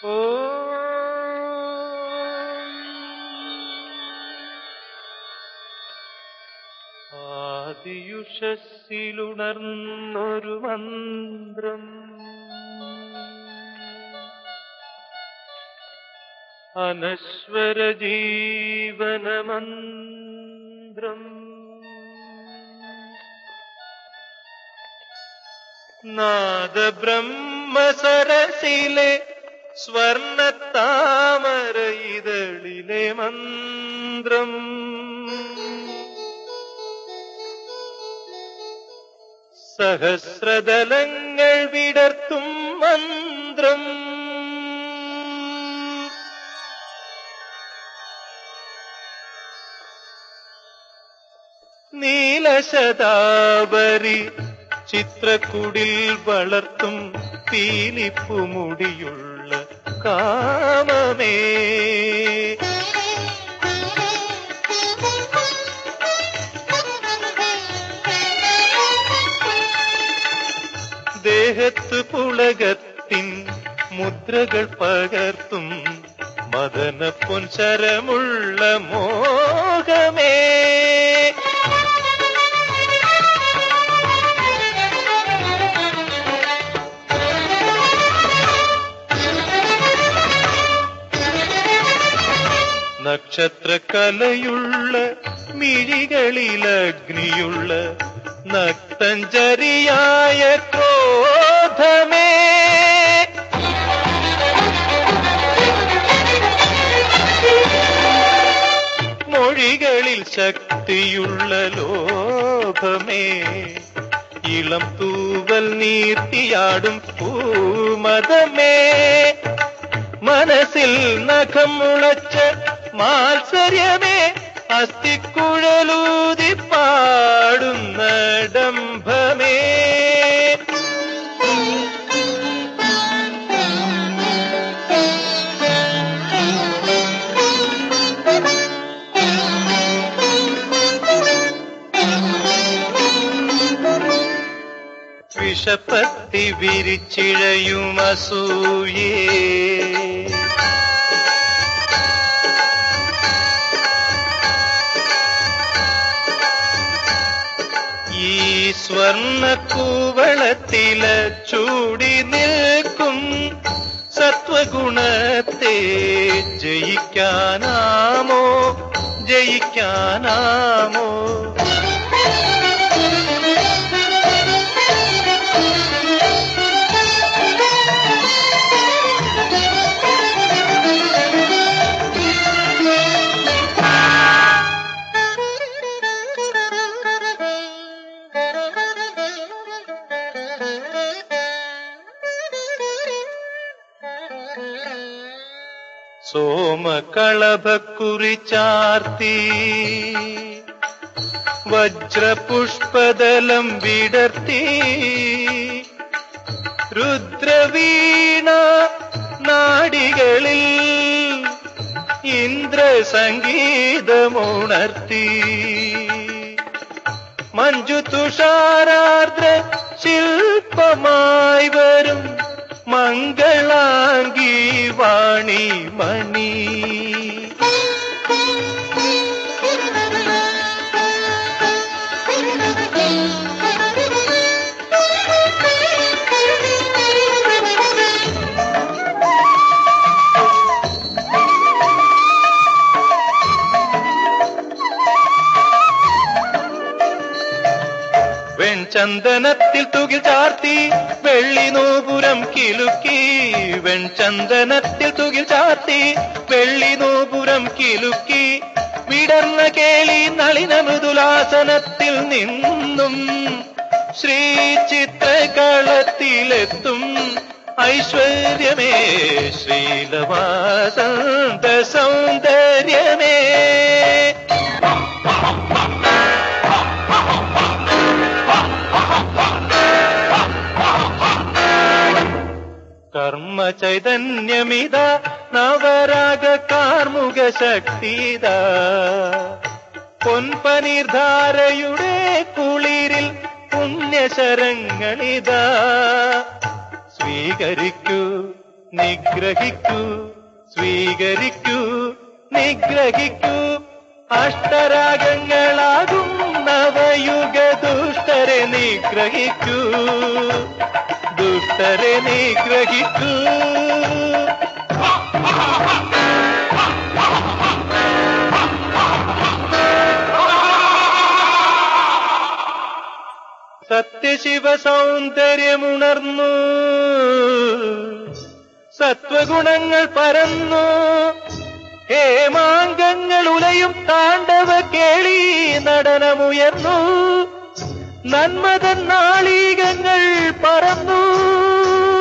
ആദിയുഷസ്സിലുണർന്നൊരു മന്ത്രം അനശ്വര ജീവനമന്ത്രം നാദബ്രഹ്മസരസിലെ സ്വർണത്താമര ഇതളിലെ മന്ത്രം സഹസ്രദലങ്ങൾ വിടർത്തും മന്ത്രം നീലശതാബരി ചിത്രക്കുടിൽ വളർത്തും പീലിപ്പുമുടിയുള്ള കാമമേ ദേഹത്ത് പുളകത്തിൻ മുദ്രകൾ പകർത്തും മദന പൊൻശരമുള്ള മോഹമേ നക്ഷത്രകലയുള്ള മിഴികളിലഗ്നിയുള്ള നക്തഞ്ചരിയായ ക്രോധമേ മൊഴികളിൽ ശക്തിയുള്ള ലോഭമേ ഇളം തൂവൽ നീർത്തിയാടും പൂമതമേ മനസ്സിൽ നഖം മുളച്ച മാത്സര്യമേ അസ്ഥിക്കുഴലൂതി പാടുന്ന ഡംഭമേ വിഷപ്പത്തി വിരിച്ചിഴയും അസൂയേ ഈ സ്വർണ്ണ കൂവളത്തില ചൂടി നിൽക്കും സത്വഗുണത്തെ ജയിക്കാനാമോ ജയിക്കാനാമോ സോമകളഭക്കുറി ചാർത്തി വജ്രപുഷ്പദലം വിടർത്തി രുദ്രവീണ നാടികളിൽ ഇന്ദ്രസംഗീതമുണർത്തി മഞ്ജു തുഷാരാർദ്ര ശില്പമായി വരും മംഗളാംഗി വാണി മണി വെൺചന്ദനത്തിൽ തുകിൽ ചാർത്തി വെള്ളി നോപുരം കിലുക്കി വെൺചന്ദനത്തിൽ തുകിൽ ചാർത്തി വെള്ളി നോപുരം കിലുക്കി വിടർന്ന കേളി നളിന മൃദുലാസനത്തിൽ നിന്നും ശ്രീ ചിത്രകളത്തിലെത്തും ഐശ്വര്യമേ ശ്രീലവാസന്ത സൗന്ദര്യമേ കർമ്മ ചൈതന്യമിത നവരാഗ കാർമുക ശക്തിത പൊൻപനീർധാരയുടെ കുളിരിൽ പുണ്യശരങ്ങളിതാ സ്വീകരിക്കൂ നിഗ്രഹിക്കൂ സ്വീകരിക്കൂ നിഗ്രഹിക്കൂ അഷ്ടരാഗങ്ങളാകും നവയുഗ ദുഷ്ടരെ നിഗ്രഹിക്കൂ ദുഷ്ടരെ നിഗ്രഹിക്കൂ സത്യശിവ സൗന്ദര്യമുണർന്നു സത്വഗുണങ്ങൾ പരന്നു ഹേമാംഗങ്ങൾ ഉലയും താണ്ഡവ കേളി നടനമുയർന്നു നന്മതൻ നാളീകങ്ങൾ പറന്നു